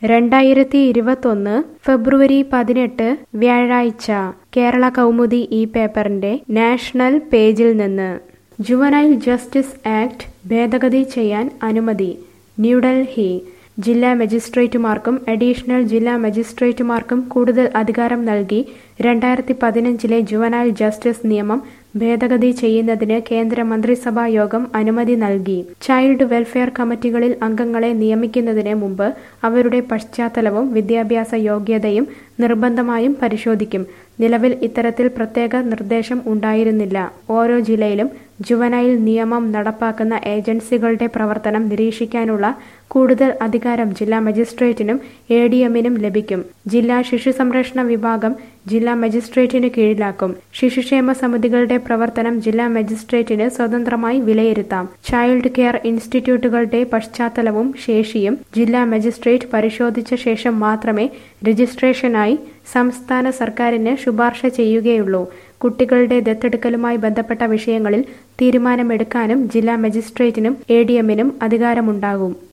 രണ്ടായിരത്തി ഇരുപത്തൊന്ന് ഫെബ്രുവരി പതിനെട്ട് വ്യാഴാഴ്ച കേരള കൗമുദി ഈ പേപ്പറിന്റെ നാഷണൽ പേജിൽ നിന്ന് ജുവനൈൽ ജസ്റ്റിസ് ആക്ട് ഭേദഗതി ചെയ്യാൻ അനുമതി ന്യൂഡൽഹി ജില്ലാ മജിസ്ട്രേറ്റുമാർക്കും അഡീഷണൽ ജില്ലാ മജിസ്ട്രേറ്റുമാർക്കും കൂടുതൽ അധികാരം നൽകി രണ്ടായിരത്തി പതിനഞ്ചിലെ ജുവനൈൽ ജസ്റ്റിസ് നിയമം ഭേദഗതി ചെയ്യുന്നതിന് കേന്ദ്ര മന്ത്രിസഭാ യോഗം അനുമതി നൽകി ചൈൽഡ് വെൽഫെയർ കമ്മിറ്റികളിൽ അംഗങ്ങളെ നിയമിക്കുന്നതിന് മുമ്പ് അവരുടെ പശ്ചാത്തലവും വിദ്യാഭ്യാസ യോഗ്യതയും നിർബന്ധമായും പരിശോധിക്കും നിലവിൽ ഇത്തരത്തിൽ പ്രത്യേക നിർദ്ദേശം ഉണ്ടായിരുന്നില്ല ഓരോ ജില്ലയിലും ജുവനൈൽ നിയമം നടപ്പാക്കുന്ന ഏജൻസികളുടെ പ്രവർത്തനം നിരീക്ഷിക്കാനുള്ള കൂടുതൽ അധികാരം ജില്ലാ മജിസ്ട്രേറ്റിനും എ ഡി എമ്മിനും ലഭിക്കും ജില്ലാ ശിശു സംരക്ഷണ വിഭാഗം ജില്ലാ മജിസ്ട്രേറ്റിന് കീഴിലാക്കും ശിശുക്ഷേമ സമിതികളുടെ പ്രവർത്തനം ജില്ലാ മജിസ്ട്രേറ്റിന് സ്വതന്ത്രമായി വിലയിരുത്താം ചൈൽഡ് കെയർ ഇൻസ്റ്റിറ്റ്യൂട്ടുകളുടെ പശ്ചാത്തലവും ശേഷിയും ജില്ലാ മജിസ്ട്രേറ്റ് പരിശോധിച്ച ശേഷം മാത്രമേ രജിസ്ട്രേഷനായി സംസ്ഥാന സർക്കാരിന് ശുപാർശ ചെയ്യുകയുള്ളൂ കുട്ടികളുടെ ദത്തെടുക്കലുമായി ബന്ധപ്പെട്ട വിഷയങ്ങളിൽ തീരുമാനമെടുക്കാനും ജില്ലാ മജിസ്ട്രേറ്റിനും എ ഡി എമ്മിനും അധികാരമുണ്ടാകും